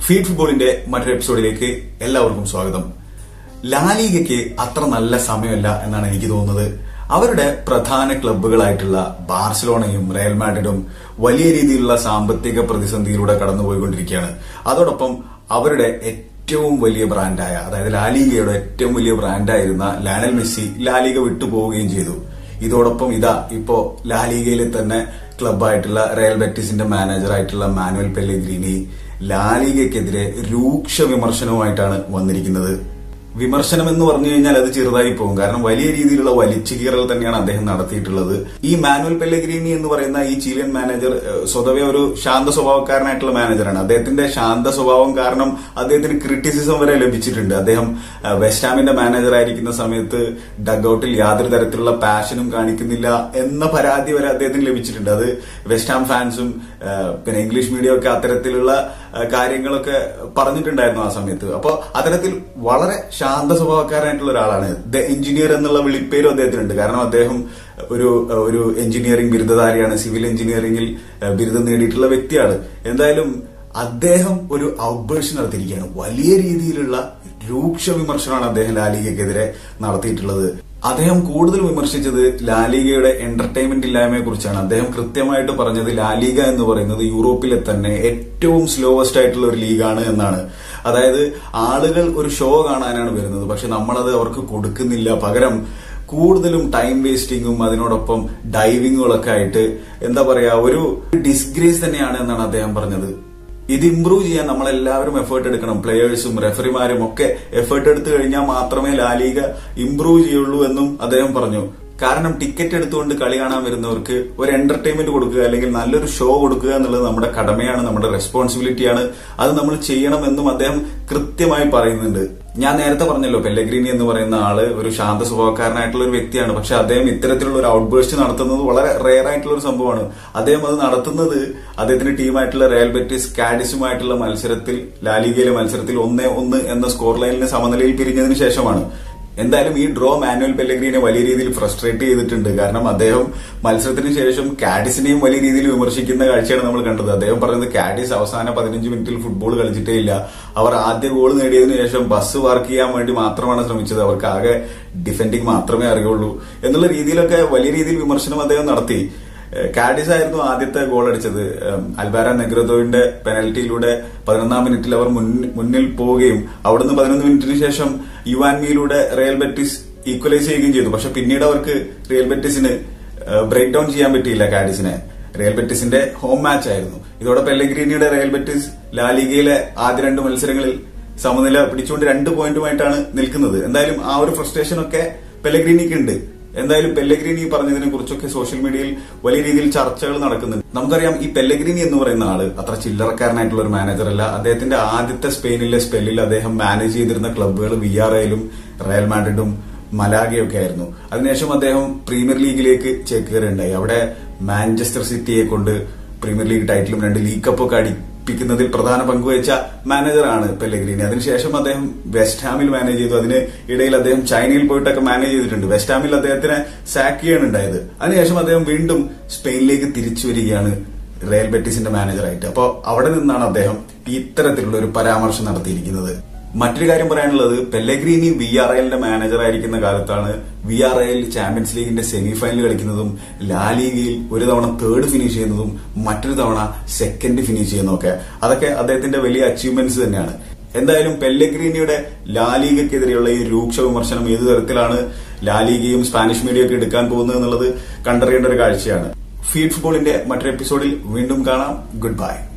feed ഫുട്ബോളിന്റെ മറ്റൊരു എപ്പിസോഡിലേക്ക് എല്ലാവർക്കും സ്വാഗതം ലാലീഗയ്ക്ക് അത്ര നല്ല സമയമല്ല എന്നാണ് എനിക്ക് തോന്നുന്നത് അവരുടെ പ്രധാന ക്ലബ്ബുകളായിട്ടുള്ള ബാർസലോണയും റയൽ മാഡ്രിഡും വലിയ രീതിയിലുള്ള സാമ്പത്തിക പ്രതിസന്ധിയിലൂടെ കടന്നുപോയിക്കൊണ്ടിരിക്കുകയാണ് അതോടൊപ്പം അവരുടെ ഏറ്റവും വലിയ ബ്രാൻഡായ അതായത് ലാലീഗയുടെ ഏറ്റവും വലിയ ബ്രാൻഡായിരുന്ന ലാനൽ മെസ്സി ലാലിഗ വിട്ടുപോവുകയും ചെയ്തു ഇതോടൊപ്പം ഇതാ ഇപ്പോ ലാലിഗയിലെ തന്നെ ക്ലബായിട്ടുള്ള റയൽ ബെറ്റിസിന്റെ മാനേജറായിട്ടുള്ള മാനുവൽ പെല്ലിഗ്രീനി ലാലിഗയ്ക്കെതിരെ രൂക്ഷ വിമർശനവുമായിട്ടാണ് വന്നിരിക്കുന്നത് വിമർശനം എന്ന് പറഞ്ഞു കഴിഞ്ഞാൽ അത് ചെറുതായി പോകും കാരണം വലിയ രീതിയിലുള്ള വലിച്ചു കീറൽ തന്നെയാണ് അദ്ദേഹം നടത്തിയിട്ടുള്ളത് ഈ മാനുവൽ പെല്ലഗ്രീനി എന്ന് പറയുന്ന ഈ ചീലിയൻ മാനേജർ ഏഹ്, സ്വതവേ ഒരു ശാന്ത സ്വഭാവക്കാരനായിട്ടുള്ള മാനേജറാണ് അദ്ദേഹത്തിന്റെ ശാന്ത സ്വഭാവം കാരണം അദ്ദേഹത്തിന് ക്രിറ്റിസിസം വരെ ലഭിച്ചിട്ടുണ്ട് അദ്ദേഹം ഏഹ്, വെസ്റ്റ് ഹാമിന്റെ മാനേജർ ആയിരിക്കുന്ന സമയത്ത് ഡഗ്ഔട്ടിൽ യാതൊരു തരത്തിലുള്ള പാഷനും കാണിക്കുന്നില്ല എന്ന പരാതി വരെ അദ്ദേഹത്തിന് ലഭിച്ചിട്ടുണ്ട് അത് വെസ്റ്റ് ഹാം ഫാൻസും ഏഹ്, പിന്നെ ഇംഗ്ലീഷ് മീഡിയ ഒക്കെ അത്തരത്തിലുള്ള ഏഹ്, കാര്യങ്ങളൊക്കെ പറഞ്ഞിട്ടുണ്ടായിരുന്നു ആ സമയത്ത് അപ്പോൾ അത്തരത്തിൽ വളരെ ശാന്ത സ്വഭാവക്കാരനായിട്ടുള്ള ഒരാളാണ് ദ എഞ്ചിനീയർ എന്നുള്ള വിളിപ്പേരും അദ്ദേഹത്തിനുണ്ട് കാരണം അദ്ദേഹം ഒരു ഒരു എഞ്ചിനീയറിംഗ് ബിരുദധാരിയാണ് സിവിൽ എഞ്ചിനീയറിംഗിൽ ഏഹ്, ബിരുദം നേടിയിട്ടുള്ള വ്യക്തിയാണ് എന്തായാലും അദ്ദേഹം ഒരു ഔട്ട്ബേഴ്സ് നടത്തിയിരിക്കുകയാണ് വലിയ രീതിയിലുള്ള രൂക്ഷ വിമർശനമാണ് അദ്ദേഹം ലാലിഗയ്ക്കെതിരെ നടത്തിയിട്ടുള്ളത് അദ്ദേഹം കൂടുതൽ വിമർശിച്ചത് ലാലിഗയുടെ എന്റർടൈൻമെന്റ് ഇല്ലായ്മയെ കുറിച്ചാണ് അദ്ദേഹം കൃത്യമായിട്ട് പറഞ്ഞത് ലാലിഗ എന്ന് പറയുന്നത് യൂറോപ്പിലെ തന്നെ ഏറ്റവും സ്ലോവസ്റ്റ് ആയിട്ടുള്ള ഒരു ലീഗാണ് എന്നാണ് അതായത് ആളുകൾ ഒരു ഷോ കാണാനാണ് വരുന്നത് പക്ഷെ നമ്മളത് അവർക്ക് കൊടുക്കുന്നില്ല പകരം കൂടുതലും ടൈം വേസ്റ്റിങ്ങും അതിനോടൊപ്പം ഡൈവിങ്ങുകളൊക്കെ ആയിട്ട് എന്താ പറയാ ഒരു ഡിസ്ഗ്രേസ് തന്നെയാണ് എന്നാണ് അദ്ദേഹം പറഞ്ഞത് ഇത് ഇംപ്രൂവ് ചെയ്യാൻ നമ്മളെല്ലാവരും എഫേർട്ട് എടുക്കണം പ്ലേയേഴ്സും റെഫറിമാരും ഒക്കെ എഫേർട്ട് എടുത്തു കഴിഞ്ഞാൽ മാത്രമേ ലാലീഗ ഇംപ്രൂവ് ചെയ്യുള്ളൂ എന്നും അദ്ദേഹം പറഞ്ഞു കാരണം ടിക്കറ്റ് എടുത്തുകൊണ്ട് കളി കാണാൻ വരുന്നവർക്ക് ഒരു എന്റർടൈൻമെന്റ് കൊടുക്കുക അല്ലെങ്കിൽ നല്ലൊരു ഷോ കൊടുക്കുക എന്നുള്ളത് നമ്മുടെ കടമയാണ് നമ്മുടെ റെസ്പോൺസിബിലിറ്റിയാണ് അത് നമ്മൾ ചെയ്യണമെന്നും അദ്ദേഹം കൃത്യമായി പറയുന്നുണ്ട് ഞാൻ നേരത്തെ പറഞ്ഞല്ലോ പെല്ലഗ്രീനി എന്ന് പറയുന്ന ആള് ഒരു ശാന്ത സ്വഭാവക്കാരനായിട്ടുള്ള ഒരു വ്യക്തിയാണ് പക്ഷെ അദ്ദേഹം ഇത്തരത്തിലുള്ള ഒരു ഔട്ട്ബേസ്റ്റ് നടത്തുന്നത് വളരെ റെയർ ആയിട്ടുള്ള ഒരു സംഭവമാണ് അദ്ദേഹം അത് നടത്തുന്നത് അദ്ദേഹത്തിന്റെ ടീമായിട്ടുള്ള റയൽ ബെറ്റിസ് കാഡിസുമായിട്ടുള്ള മത്സരത്തിൽ ലാലിഗയിലെ മത്സരത്തിൽ ഒന്നേ ഒന്ന് എന്ന സ്കോർ ലൈനിന് സമനിലയിൽ പിരിഞ്ഞതിന് ശേഷമാണ് എന്തായാലും ഈ ഡ്രോ മാനുവൽ പെല്ലഗ്രീനെ വലിയ രീതിയിൽ ഫ്രസ്ട്രേറ്റ് ചെയ്തിട്ടുണ്ട് കാരണം അദ്ദേഹം മത്സരത്തിന് ശേഷം കാഡിസിനെയും വലിയ രീതിയിൽ വിമർശിക്കുന്ന കാഴ്ചയാണ് നമ്മൾ കണ്ടത് അദ്ദേഹം പറയുന്നത് കാഡിസ് അവസാന പതിനഞ്ച് മിനിറ്റിൽ ഫുട്ബോൾ കളിച്ചിട്ടേ ഇല്ല അവർ ആദ്യ ഗോൾ നേടിയതിനു ശേഷം ബസ് വർക്ക് ചെയ്യാൻ വേണ്ടി മാത്രമാണ് ശ്രമിച്ചത് അവർക്ക് ആകെ ഡിഫെൻഡിങ് മാത്രമേ അറിയുള്ളൂ എന്നുള്ള രീതിയിലൊക്കെ വലിയ രീതിയിൽ വിമർശനം അദ്ദേഹം നടത്തി ഏഹ് കാഡിസ് ആയിരുന്നു ആദ്യത്തെ ഗോൾ അടിച്ചത് ഏഹ് അൽബാര നെഗ്രദോവിന്റെ പെനൽറ്റിയിലൂടെ പതിനൊന്നാം മിനിറ്റിൽ അവർ മുന്നിൽ മുന്നിൽ പോവുകയും അവിടുന്ന് പതിനൊന്ന് മിനിറ്റിന് ശേഷം യുവാൻമിയിലൂടെ റയൽ ബെറ്റിസ് ഈക്വലൈസ് ചെയ്യുകയും ചെയ്തു പക്ഷെ പിന്നീട് അവർക്ക് റിയൽ ബെറ്റിസിന് ബ്രേക്ക് ഡൌൺ ചെയ്യാൻ പറ്റിയില്ല കാഡിസിനെ റിയൽ ബെറ്റിസിന്റെ ഹോം മാച്ച് ആയിരുന്നു ഇതോടെ പെല്ലഗ്രീനിയുടെ റയൽ ബെറ്റിസ് ലാലിഗയിലെ ആദ്യ രണ്ട് മത്സരങ്ങളിൽ സമനില പിടിച്ചുകൊണ്ട് രണ്ട് പോയിന്റുമായിട്ടാണ് നിൽക്കുന്നത് എന്തായാലും ആ ഒരു ഫ്രസ്ട്രേഷൻ ഒക്കെ പെല്ലഗ്രീനിക്ക് ഉണ്ട് എന്തായാലും പെല്ലഗ്രീനി പറഞ്ഞതിനെ കുറിച്ചൊക്കെ സോഷ്യൽ മീഡിയയിൽ വലിയ രീതിയിൽ ചർച്ചകൾ നടക്കുന്നുണ്ട് നമുക്കറിയാം ഈ പെല്ലഗ്രീനി എന്ന് പറയുന്ന ആള് അത്ര ചില്ലറക്കാരനായിട്ടുള്ള ഒരു മാനേജർ അല്ല അദ്ദേഹത്തിന്റെ ആദ്യത്തെ സ്പെയിനിലെ സ്പെല്ലിൽ അദ്ദേഹം മാനേജ് ചെയ്തിരുന്ന ക്ലബ്ബുകൾ വി ആർ ഐയിലും റയൽ മാഡ്രിഡും മലാഗയൊക്കെ ആയിരുന്നു അതിനുശേഷം അദ്ദേഹം പ്രീമിയർ ലീഗിലേക്ക് ചേക്കേറുണ്ടായി അവിടെ മാഞ്ചസ്റ്റർ സിറ്റിയെ കൊണ്ട് പ്രീമിയർ ലീഗ് ടൈറ്റിലും രണ്ട് ലീഗ് കപ്പൊക്കെ അടിപ്പിക്കുന്നതിൽ പ്രധാന പങ്കുവഹിച്ച മാനേജറാണ് പെല്ലഗ്രീനി അതിനുശേഷം അദ്ദേഹം വെസ്റ്റ് ഹാമിൽ മാനേജ് ചെയ്തു അതിന് ഇടയിൽ അദ്ദേഹം ചൈനയിൽ പോയിട്ടൊക്കെ മാനേജ് ചെയ്തിട്ടുണ്ട് വെസ്റ്റ് ഹാമിൽ അദ്ദേഹത്തിനെ സാക്ക് ചെയ്യാണ് ഉണ്ടായത് അതിനുശേഷം അദ്ദേഹം വീണ്ടും സ്പെയിനിലേക്ക് തിരിച്ചു വരികയാണ് റയൽ ബെറ്റിസിന്റെ മാനേജറായിട്ട് അപ്പോൾ അവിടെ നിന്നാണ് അദ്ദേഹം ഇത്തരത്തിലുള്ള ഒരു പരാമർശം നടത്തിയിരിക്കുന്നത് മറ്റൊരു കാര്യം പറയാനുള്ളത് പെല്ലഗ്രീനി വി ആർ ഐലിന്റെ മാനേജർ ആയിരിക്കുന്ന കാലത്താണ് വി ആർ ഐയിൽ ചാമ്പ്യൻസ് ലീഗിന്റെ സെമി ഫൈനൽ കളിക്കുന്നതും ലാലീഗയിൽ ഒരു തവണ തേർഡ് ഫിനിഷ് ചെയ്യുന്നതും മറ്റൊരു തവണ സെക്കൻഡ് ഫിനിഷ് ചെയ്യുന്നതൊക്കെ അതൊക്കെ അദ്ദേഹത്തിന്റെ വലിയ അച്ചീവ്മെന്റ്സ് തന്നെയാണ് എന്തായാലും പെല്ലഗ്രീനിയുടെ ലാലീഗയ്ക്കെതിരെയുള്ള ഈ രൂക്ഷ വിമർശനം ഏത് തരത്തിലാണ് ലാലീഗയും സ്പാനിഷ് മീഡിയയൊക്കെ എടുക്കാൻ പോകുന്നത് എന്നുള്ളത് കണ്ടറിയേണ്ട ഒരു കാഴ്ചയാണ് ഫീഡ് ഫുട്ബോളിന്റെ മറ്റൊരു എപ്പിസോഡിൽ വീണ്ടും കാണാം ഗുഡ് ബൈ